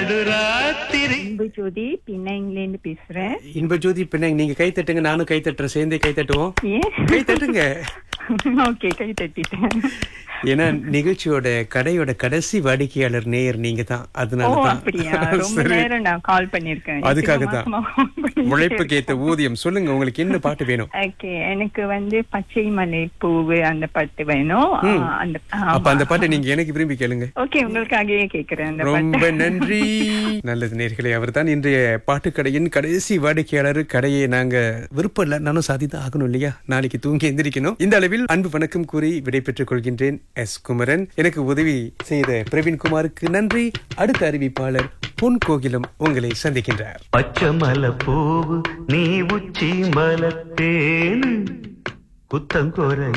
நடுராத்திரி அன்பு ஜோதி பின்னைங்கிலேருந்து பேசுறேன் இன்ப ஜோதி பின்ன நீங்க கை தட்டுங்க நானும் கை தட்டுறேன் சேர்ந்தே கை தட்டுவோம் ஏன் கை தட்டுங்க ஓகே கை தட்டிட்டேன் ஏன்னா நிகழ்ச்சியோட கடையோட கடைசி வாடிக்கையாளர் நேயர் நீங்க தான் ஓ அதனாலதான் அப்படியா ரொம்ப சரி. நேரம் நான் கால் பண்ணிருக்கேன் அதுக்காக தான் உழைப்புக்கு ஏத்த ஊதியம் சொல்லுங்க உங்களுக்கு என்ன பாட்டு வேணும் ஓகே எனக்கு வந்து பச்சை மலை பூவு அந்த பாட்டு வேணும் ஆ, அந்த அப்ப அந்த பாட்டை நீங்க எனக்கு விரும்பி கேளுங்க ஓகே உங்களுக்காகவே கேக்குறேன் அந்த ரொம்ப பாட்டு நன்றி நல்லது நேர்களே அவர் தான் இன்றைய பாட்டுக்கடையின் கடைசி வாடிக்கையாளர் கடையை நாங்க விருப்பம் இல்ல நானும் சாதிதான் ஆகணும் இல்லையா நாளைக்கு தூங்கி எந்திரிக்கணும் இந்த அளவில் அன்பு வணக்கம் கூறி விடைபெற்றுக் கொள்கின்றேன் எஸ் குமரன் எனக்கு உதவி செய்த பிரவீன்குமாருக்கு நன்றி அடுத்த அறிவிப்பாளர் பொன் கோகிலம் உங்களை சந்திக்கின்றார் பச்சை மலை பூவு நீ உச்சி மலத்தேனு குத்தங்கோர